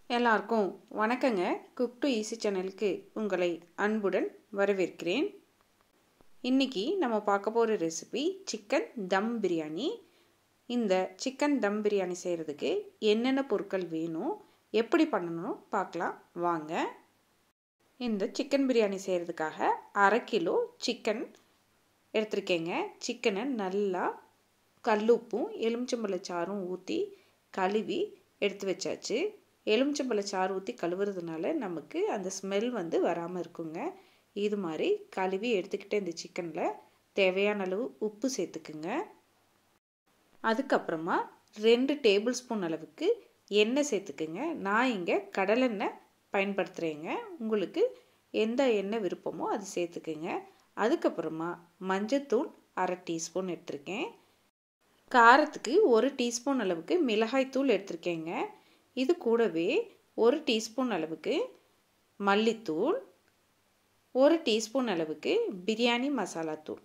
எல்லாருக்கும் வணக்கங்க cook to easy சேனலுக்கு உங்களை அன்புடன் வரவேற்கிறேன் இன்னைக்கு நம்ம பார்க்க போகிற ரெசிபி சிக்கன் தம் பிரியாணி இந்த சிக்கன் தம் பிரியாணி செய்கிறதுக்கு என்னென்ன பொருட்கள் வேணும் எப்படி பண்ணணும் பார்க்கலாம் வாங்க இந்த சிக்கன் பிரியாணி செய்கிறதுக்காக அரை கிலோ சிக்கன் எடுத்திருக்கேங்க சிக்கனை நல்லா கல்லுப்பும் எலுமிச்சம்பழச்சாரும் ஊற்றி கழுவி எடுத்து வச்சாச்சு எலுமிச்சம்பழ சாறு ஊற்றி கழுவுறதுனால நமக்கு அந்த ஸ்மெல் வந்து வராமல் இருக்குங்க இது மாதிரி கழுவி எடுத்துக்கிட்ட இந்த சிக்கனில் தேவையான அளவு உப்பு சேர்த்துக்குங்க அதுக்கப்புறமா ரெண்டு டேபிள் ஸ்பூன் அளவுக்கு எண்ணெய் சேர்த்துக்குங்க நான் இங்கே கடலெண்ணெய் பயன்படுத்துகிறேங்க உங்களுக்கு எந்த எண்ணெய் விருப்பமோ அது சேர்த்துக்குங்க அதுக்கப்புறமா மஞ்சத்தூள் அரை டீஸ்பூன் எடுத்திருக்கேன் காரத்துக்கு ஒரு டீஸ்பூன் அளவுக்கு மிளகாய்த்தூள் எடுத்திருக்கேங்க இது கூடவே ஒரு டீஸ்பூன் அளவுக்கு மல்லித்தூள் ஒரு டீஸ்பூன் அளவுக்கு பிரியாணி மசாலா தூள்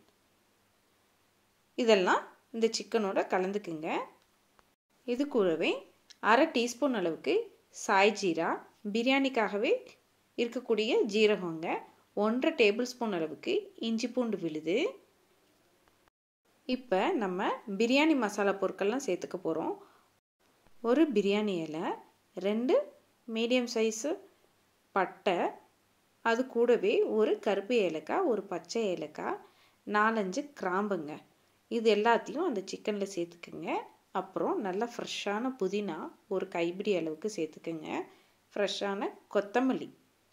இதெல்லாம் இந்த சிக்கனோட கலந்துக்குங்க இது கூடவே அரை டீஸ்பூன் அளவுக்கு சாய் ஜீரா பிரியாணிக்காகவே இருக்கக்கூடிய ஜீரகங்க ஒன்றரை டேபிள் ஸ்பூன் அளவுக்கு இஞ்சி பூண்டு விழுது இப்போ நம்ம பிரியாணி மசாலா பொருட்கள்லாம் சேர்த்துக்க போகிறோம் ஒரு பிரியாணி இலை ரெண்டு மீடியம் சைஸு பட்டை அது கூடவே ஒரு கருப்பு ஏலக்காய் ஒரு பச்சை ஏலக்காய் நாலஞ்சு கிராம்புங்க இது எல்லாத்தையும் அந்த சிக்கனில் சேர்த்துக்குங்க அப்புறம் நல்லா ஃப்ரெஷ்ஷான புதினா ஒரு கைப்பிடி அளவுக்கு சேர்த்துக்குங்க ஃப்ரெஷ்ஷான கொத்தமல்லி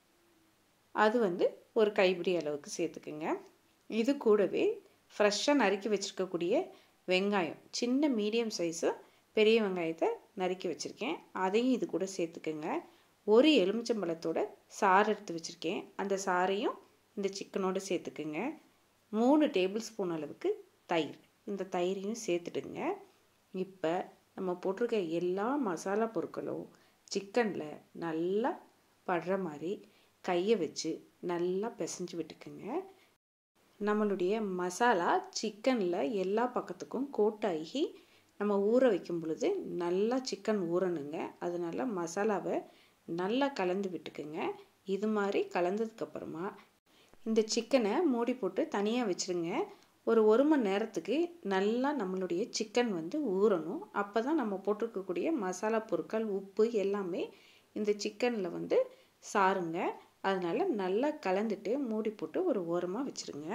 அது வந்து ஒரு கைப்பிடி அளவுக்கு சேர்த்துக்குங்க இது கூடவே ஃப்ரெஷ்ஷாக நறுக்கி வச்சுருக்கக்கூடிய வெங்காயம் சின்ன மீடியம் சைஸு பெரிய வெங்காயத்தை நறுக்கி வச்சுருக்கேன் அதையும் இது கூட சேர்த்துக்கோங்க ஒரு எலுமிச்சம்பழத்தோட சாறு எடுத்து வச்சுருக்கேன் அந்த சாறையும் இந்த சிக்கனோடு சேர்த்துக்குங்க மூணு டேபிள் ஸ்பூன் அளவுக்கு தயிர் இந்த தயிரையும் சேர்த்துடுங்க இப்போ நம்ம போட்டிருக்க எல்லா மசாலா பொருட்களும் சிக்கனில் நல்லா படுற மாதிரி கையை வச்சு நல்லா பிசைஞ்சு விட்டுக்குங்க நம்மளுடைய மசாலா சிக்கனில் எல்லா பக்கத்துக்கும் கோட்டாகி நம்ம ஊற வைக்கும் பொழுது நல்லா சிக்கன் ஊறணுங்க அதனால் மசாலாவை நல்லா கலந்து விட்டுக்குங்க இது மாதிரி கலந்ததுக்கப்புறமா இந்த சிக்கனை மூடி போட்டு தனியாக வச்சுருங்க ஒரு ஒரு மணி நேரத்துக்கு நல்லா நம்மளுடைய சிக்கன் வந்து ஊறணும் அப்போ தான் நம்ம போட்டிருக்கக்கூடிய மசாலா பொருட்கள் உப்பு எல்லாமே இந்த சிக்கனில் வந்து சாருங்க அதனால் நல்லா கலந்துட்டு மூடி போட்டு ஒரு ஓரமாக வச்சுருங்க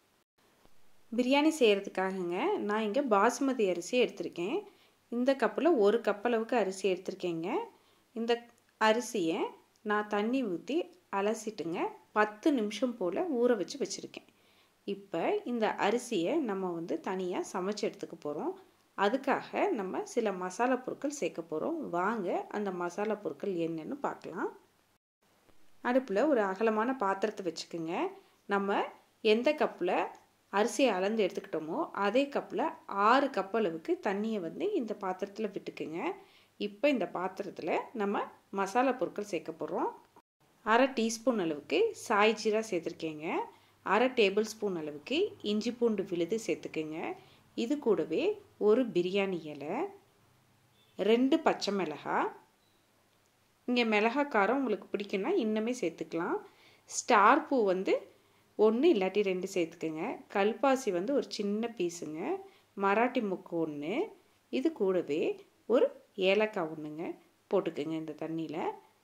பிரியாணி செய்கிறதுக்காகங்க நான் இங்கே பாசுமதி அரிசி எடுத்திருக்கேன் இந்த கப்பில் ஒரு கப் அளவுக்கு அரிசி எடுத்திருக்கேங்க இந்த அரிசியை நான் தண்ணி ஊற்றி அலசிட்டுங்க பத்து நிமிஷம் போல் ஊற வச்சு வச்சுருக்கேன் இப்போ இந்த அரிசியை நம்ம வந்து தனியாக சமைச்சு எடுத்துக்க போகிறோம் அதுக்காக நம்ம சில மசாலா பொருட்கள் சேர்க்க போகிறோம் வாங்க அந்த மசாலா பொருட்கள் என்னென்னு பார்க்கலாம் அடுப்பில் ஒரு அகலமான பாத்திரத்தை வச்சுக்கோங்க நம்ம எந்த கப்பில் அரிசியை அளந்து எடுத்துக்கிட்டோமோ அதே கப்பில் ஆறு கப் அளவுக்கு தண்ணியை வந்து இந்த பாத்திரத்தில் விட்டுக்குங்க இப்போ இந்த பாத்திரத்தில் நம்ம மசாலா பொருட்கள் சேர்க்க போகிறோம் அரை டீஸ்பூன் அளவுக்கு சாய் ஜீரா சேர்த்துருக்கேங்க அரை டேபிள் ஸ்பூன் அளவுக்கு இஞ்சி பூண்டு விழுது சேர்த்துக்குங்க இது கூடவே ஒரு பிரியாணி இலை ரெண்டு பச்சை மிளகாய் இங்கே மிளகா காரம் உங்களுக்கு பிடிக்குன்னா இன்னுமே சேர்த்துக்கலாம் ஸ்டார் பூ வந்து ஒன்று இல்லாட்டி ரெண்டு சேர்த்துக்குங்க கல்பாசி வந்து ஒரு சின்ன பீஸுங்க மராட்டி முக்கு ஒன்று இது கூடவே ஒரு ஏலக்காய் ஒன்றுங்க போட்டுக்குங்க இந்த தண்ணியில்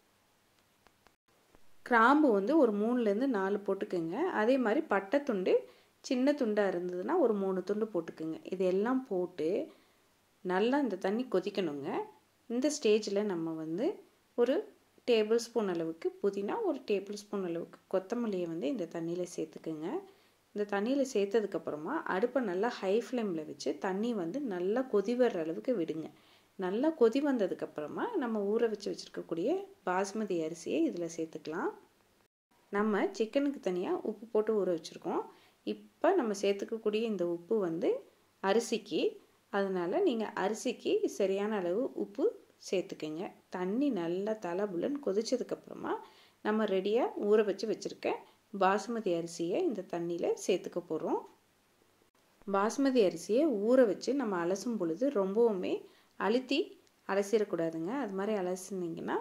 கிராம்பு வந்து ஒரு மூணுலேருந்து நாலு போட்டுக்குங்க அதே மாதிரி பட்டை துண்டு சின்ன துண்டாக இருந்ததுன்னா ஒரு மூணு துண்டு போட்டுக்குங்க இதெல்லாம் போட்டு நல்லா இந்த தண்ணி கொதிக்கணுங்க இந்த ஸ்டேஜில் நம்ம வந்து ஒரு டேபிள் ஸ்பூன் அளவுக்கு புதினா ஒரு டேபிள் ஸ்பூன் அளவுக்கு கொத்தமல்லியை வந்து இந்த தண்ணியில் சேர்த்துக்குங்க இந்த தண்ணியில் சேர்த்ததுக்கப்புறமா அடுப்பை நல்லா ஹை ஃப்ளேமில் வச்சு தண்ணி வந்து நல்லா கொதி வர்ற அளவுக்கு விடுங்க நல்லா கொதி வந்ததுக்கப்புறமா நம்ம ஊற வச்சு வச்சுருக்கக்கூடிய பாஸ்மதி அரிசியை இதில் சேர்த்துக்கலாம் நம்ம சிக்கனுக்கு தனியாக உப்பு போட்டு ஊற வச்சுருக்கோம் இப்போ நம்ம சேர்த்துக்கக்கூடிய இந்த உப்பு வந்து அரிசிக்கு அதனால் நீங்கள் அரிசிக்கு சரியான அளவு உப்பு சேர்த்துக்குங்க தண்ணி நல்லா தலைபுலன்னு கொதிச்சதுக்கப்புறமா நம்ம ரெடியாக ஊற வச்சு வச்சுருக்க பாசுமதி அரிசியை இந்த தண்ணியில் சேர்த்துக்க போகிறோம் பாசுமதி அரிசியை ஊற வச்சு நம்ம அலசும் பொழுது ரொம்பவுமே அழுத்தி அலசிடக்கூடாதுங்க அது மாதிரி அலசினீங்கன்னா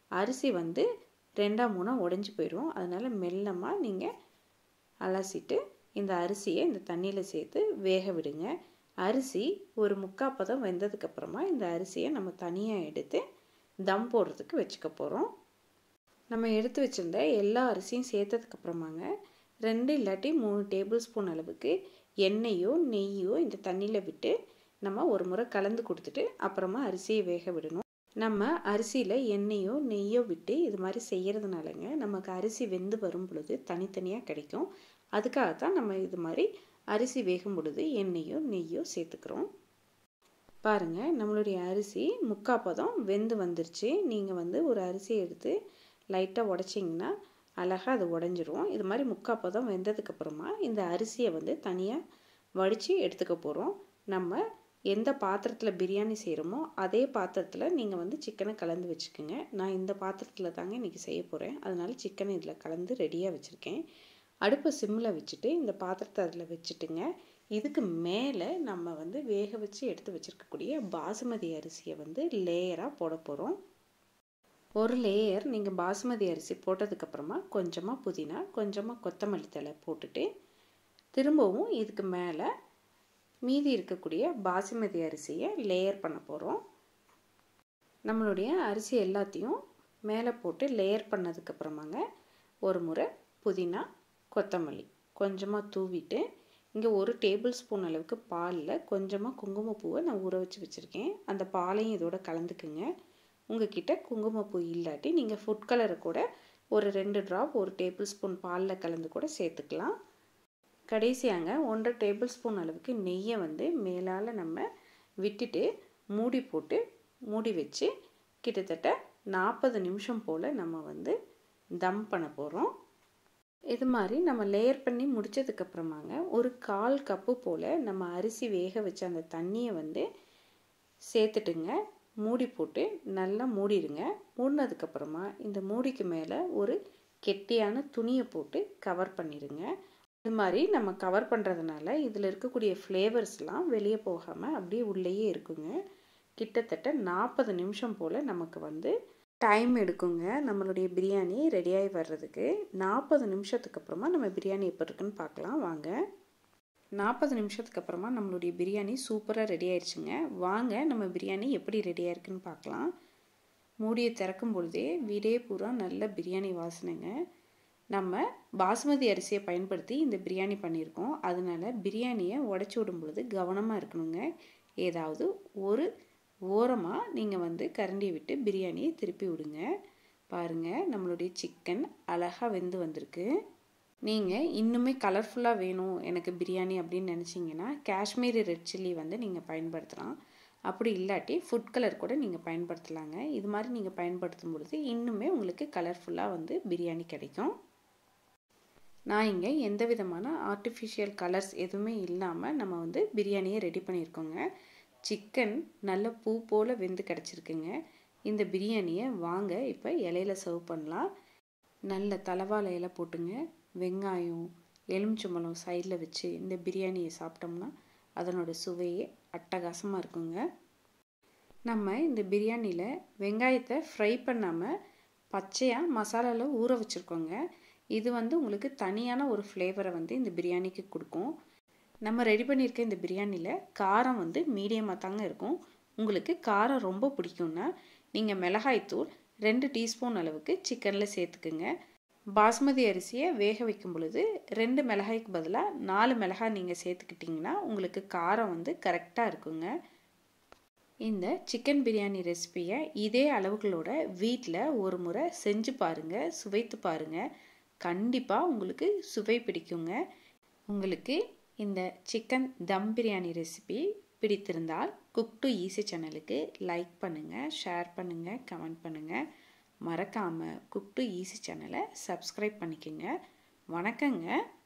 அரிசி வந்து ரெண்டாக மூணாக உடஞ்சி போயிடும் அதனால் மெல்லமாக நீங்கள் அலசிட்டு இந்த அரிசியை இந்த தண்ணியில் சேர்த்து வேக விடுங்க அரிசி ஒரு முக்கால் பதம் வெந்ததுக்கப்புறமா இந்த அரிசியை நம்ம தனியாக எடுத்து தம் போடுறதுக்கு வச்சுக்க போகிறோம் நம்ம எடுத்து வச்சுருந்த எல்லா அரிசியும் சேர்த்ததுக்கப்புறமாங்க ரெண்டு இல்லாட்டி மூணு டேபிள் ஸ்பூன் அளவுக்கு எண்ணெயோ நெய்யோ இந்த தண்ணியில் விட்டு நம்ம ஒரு முறை கலந்து கொடுத்துட்டு அப்புறமா அரிசியை வேக விடணும் நம்ம அரிசியில் எண்ணெயோ நெய்யோ விட்டு இது மாதிரி செய்கிறதுனாலங்க நமக்கு அரிசி வெந்து வரும் பொழுது தனித்தனியாக கிடைக்கும் அதுக்காகத்தான் நம்ம இது மாதிரி அரிசி வேகும் பொழுது எண்ணெயோ நெய்யோ சேர்த்துக்கிறோம் பாருங்கள் நம்மளுடைய அரிசி முக்கால் பதம் வெந்து வந்துருச்சு நீங்கள் வந்து ஒரு அரிசியை எடுத்து லைட்டாக உடச்சிங்கன்னா அழகாக அது உடஞ்சிரும் இது மாதிரி முக்கால் பதம் வெந்ததுக்கப்புறமா இந்த அரிசியை வந்து தனியாக வடித்து எடுத்துக்க போகிறோம் நம்ம எந்த பாத்திரத்தில் பிரியாணி செய்கிறோமோ அதே பாத்திரத்தில் நீங்கள் வந்து சிக்கனை கலந்து வச்சுக்கோங்க நான் இந்த பாத்திரத்தில் தாங்க இன்றைக்கி செய்ய போகிறேன் அதனால் சிக்கனை இதில் கலந்து ரெடியாக வச்சுருக்கேன் அடுப்பை சிம்மில் வச்சுட்டு இந்த பாத்திரத்தை அதில் வச்சுட்டுங்க இதுக்கு மேலே நம்ம வந்து வேக வச்சு எடுத்து வச்சுருக்கக்கூடிய பாசுமதி அரிசியை வந்து லேயராக போட போகிறோம் ஒரு லேயர் நீங்கள் பாசுமதி அரிசி போட்டதுக்கப்புறமா கொஞ்சமாக புதினா கொஞ்சமாக கொத்தமல்லி தழை போட்டுட்டு திரும்பவும் இதுக்கு மேலே மீதி இருக்கக்கூடிய பாசுமதி அரிசியை லேயர் பண்ண போகிறோம் நம்மளுடைய அரிசி எல்லாத்தையும் மேலே போட்டு லேயர் பண்ணதுக்கப்புறமாங்க ஒரு முறை புதினா கொத்தமல்லி கொஞ்சமாக தூவிட்டு இங்கே ஒரு டேபிள் ஸ்பூன் அளவுக்கு பாலில் கொஞ்சமாக குங்குமப்பூவை நான் ஊற வச்சு வச்சுருக்கேன் அந்த பாலையும் இதோட கலந்துக்குங்க உங்ககிட்ட குங்குமப்பூ இல்லாட்டி நீங்கள் ஃபுட் கலரை கூட ஒரு ரெண்டு ட்ராப் ஒரு டேபிள் ஸ்பூன் பாலில் கலந்து கூட சேர்த்துக்கலாம் கடைசியாங்க ஒன்றரை டேபிள் ஸ்பூன் அளவுக்கு நெய்யை வந்து மேலால் நம்ம விட்டுட்டு மூடி போட்டு மூடி வச்சு கிட்டத்தட்ட நாற்பது நிமிஷம் போல் நம்ம வந்து தம் பண்ண போகிறோம் இது மாதிரி நம்ம லேயர் பண்ணி முடித்ததுக்கப்புறமாங்க ஒரு கால் கப்பு போல் நம்ம அரிசி வேக வச்ச அந்த தண்ணியை வந்து சேர்த்துட்டுங்க மூடி போட்டு நல்லா மூடிடுங்க மூடினதுக்கப்புறமா இந்த மூடிக்கு மேலே ஒரு கெட்டியான துணியை போட்டு கவர் பண்ணிடுங்க இது மாதிரி நம்ம கவர் பண்ணுறதுனால இதில் இருக்கக்கூடிய ஃப்ளேவர்ஸ்லாம் வெளியே போகாமல் அப்படியே உள்ளேயே இருக்குங்க கிட்டத்தட்ட நாற்பது நிமிஷம் போல் நமக்கு வந்து டைம் எடுக்குங்க நம்மளுடைய பிரியாணி ரெடியாகி வர்றதுக்கு நாற்பது நிமிஷத்துக்கு அப்புறமா நம்ம பிரியாணி எப்போ இருக்குன்னு பார்க்கலாம் வாங்க நாற்பது நிமிஷத்துக்கு அப்புறமா நம்மளுடைய பிரியாணி சூப்பராக ரெடி ஆயிடுச்சுங்க வாங்க நம்ம பிரியாணி எப்படி ரெடியாக இருக்குன்னு பார்க்கலாம் மூடியை திறக்கும் பொழுதே வீடே பூரா நல்ல பிரியாணி வாசனைங்க நம்ம பாசுமதி அரிசியை பயன்படுத்தி இந்த பிரியாணி பண்ணியிருக்கோம் அதனால பிரியாணியை உடச்சி விடும் பொழுது கவனமாக இருக்கணுங்க ஏதாவது ஒரு ஓரமாக நீங்கள் வந்து கரண்டியை விட்டு பிரியாணியை திருப்பி விடுங்க பாருங்கள் நம்மளுடைய சிக்கன் அழகாக வெந்து வந்திருக்கு நீங்கள் இன்னுமே கலர்ஃபுல்லாக வேணும் எனக்கு பிரியாணி அப்படின்னு நினச்சிங்கன்னா காஷ்மீரி ரெட் சில்லி வந்து நீங்கள் பயன்படுத்தலாம் அப்படி இல்லாட்டி ஃபுட் கலர் கூட நீங்கள் பயன்படுத்தலாங்க இது மாதிரி நீங்கள் பயன்படுத்தும் பொழுது இன்னுமே உங்களுக்கு கலர்ஃபுல்லாக வந்து பிரியாணி கிடைக்கும் நான் இங்கே எந்த விதமான ஆர்டிஃபிஷியல் கலர்ஸ் எதுவுமே இல்லாமல் நம்ம வந்து பிரியாணியை ரெடி பண்ணியிருக்கோங்க சிக்கன் நல்ல பூ போல் வெந்து கிடச்சிருக்குங்க இந்த பிரியாணியை வாங்க இப்போ இலையில சர்வ் பண்ணலாம் நல்ல தலவாழை இலை போட்டுங்க வெங்காயம் எலுமிச்சம்பழம் சைடில் வச்சு இந்த பிரியாணியை சாப்பிட்டோம்னா அதனோட சுவையே அட்டகாசமாக இருக்குங்க நம்ம இந்த பிரியாணியில் வெங்காயத்தை ஃப்ரை பண்ணாமல் பச்சையாக மசாலாவில் ஊற வச்சுருக்கோங்க இது வந்து உங்களுக்கு தனியான ஒரு ஃப்ளேவரை வந்து இந்த பிரியாணிக்கு கொடுக்கும் நம்ம ரெடி பண்ணியிருக்க இந்த பிரியாணியில் காரம் வந்து மீடியமாக தாங்க இருக்கும் உங்களுக்கு காரம் ரொம்ப பிடிக்கும்னா நீங்கள் மிளகாய்த்தூள் ரெண்டு டீஸ்பூன் அளவுக்கு சிக்கனில் சேர்த்துக்குங்க பாஸ்மதி அரிசியை வேக வைக்கும் பொழுது ரெண்டு மிளகாய்க்கு பதிலாக நாலு மிளகாய் நீங்கள் சேர்த்துக்கிட்டிங்கன்னா உங்களுக்கு காரம் வந்து கரெக்டாக இருக்குங்க இந்த சிக்கன் பிரியாணி ரெசிப்பியை இதே அளவுகளோட வீட்டில் ஒரு முறை செஞ்சு பாருங்கள் சுவைத்து பாருங்கள் கண்டிப்பாக உங்களுக்கு சுவை பிடிக்குங்க உங்களுக்கு இந்த சிக்கன் தம் பிரியாணி ரெசிபி பிடித்திருந்தால் குக் டு ஈஸி சேனலுக்கு லைக் பண்ணுங்கள் ஷேர் பண்ணுங்கள் கமெண்ட் பண்ணுங்கள் மறக்காமல் குக் டு ஈஸி சேனலை சப்ஸ்கிரைப் பண்ணிக்கோங்க வணக்கங்க